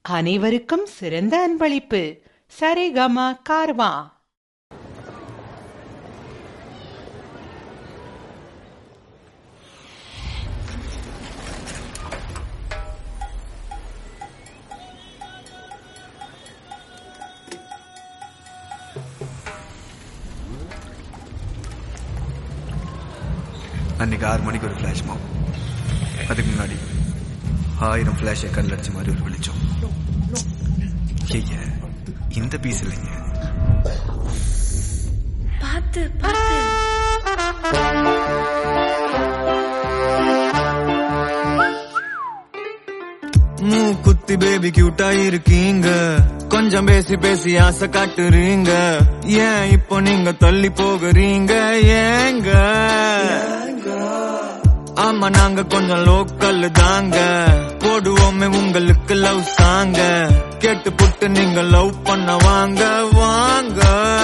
அனைவருக்கும் சிறந்த அன்பளிப்பு சரிகம கார்வா அன்னைக்கு ஆறு மணிக்கு ஒரு ஃபிளாஷ் மாப் அதுக்கு முன்னாடி ஆயிரம் ஃபிளாஷை கண்ணில் அடிச்ச மாதிரி ஒரு வெளிச்சம் ஐய இந்த பீஸ் இல்லைங்க பார்த்து பார்த்து மூ குத்தி பேபி கியூட்டா இருக்கீங்க கொஞ்சம் பேசி பேசி ஆசை காட்டுறீங்க ஏன் இப்போ நீங்க தள்ளி போகிறீங்க ஏங்க ஆமா நாங்க கொஞ்சம் லோக்கல் தாங்க போடுவோமே உங்களுக்கு லவ் சாங்க கேட்டு புட்டு நீங்க லவ் பண்ண வாங்க வாங்க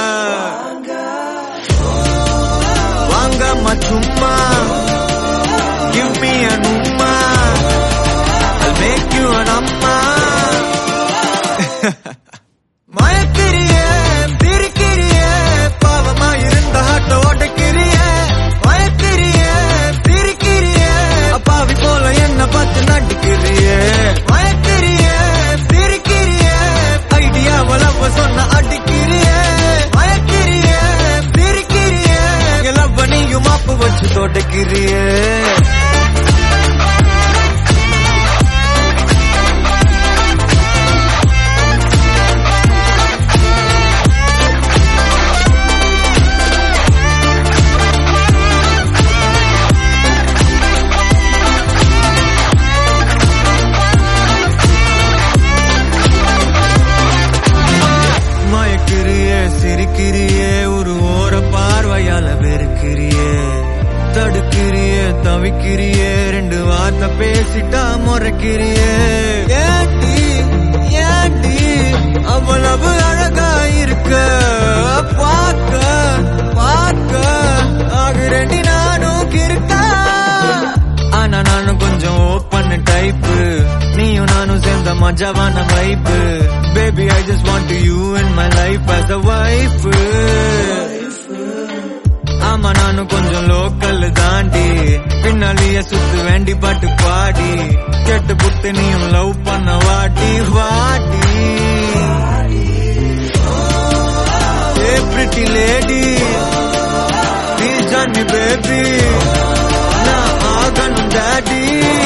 வாங்க சும்மா give me a numma I'll make you an amma மயக்கிறியே பிரிக்கிறியே பாவமா இருந்த ஹாட்ட உடைக்கிறியே மயக்கிறியே பிரிக்கிறியே அப்பாவி போல என்ன பார்த்து நடிக்கிறியே மயக்கிறியே பிரிக்கிறியே ஐடியாவ லவ் சொன்ன அடிக்கிறியே மயக்கிறியே பிரிக்கிறியே லவ் நீயும் மாப்பு வச்சு தொடைக்கிறியே மயக்கிறியே சிரிக்கிறியே ஒரு ஓர பார்வையால வெறுக்கிறியே தடுக்கிறியே தவிக்கிறியே ரெண்டு வார்த்தை பேசிட்டா முறைக்கிறியே ஏண்டி ஏண்டி அவ்வளவு அழகா இருக்க பார்க்க பார்க்க ஆகுறேண்டி நானும் கிருக்கா ஆனா நானும் கொஞ்சம் ஓப்பன் டைப்பு நீயும் நானும் சேர்ந்த மஜாவான vibe baby I just want you in my life as a wife ஆமா நானும் கொஞ்சம் லோக்கல் தாண்டி பின்னாலேயே சுத்து வேண்டி பாட்டு பாடி கேட்டு புட்டு நீயும் லவ் பண்ண வாடி வாடி a pretty lady please join me baby நான் ஆகணும் டாடி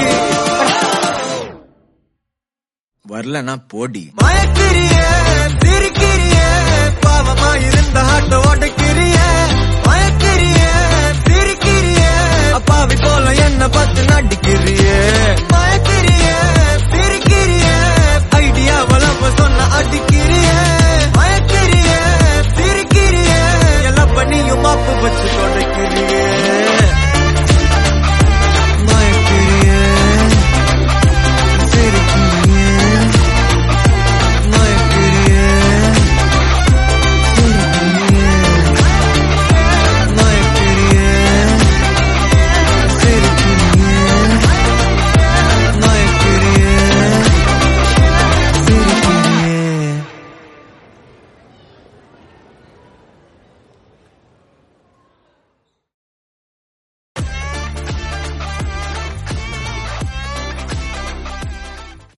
வரலனா போடி மயக்கிறியே சிரிக்கிறியே பாவமா இருந்த ஹாட்ட உடைக்கிறியே மயக்கிறியே சிரிக்கிறியே அப்பாவி போல என்ன பார்த்து நடிக்கிறியே மயக்கிறியே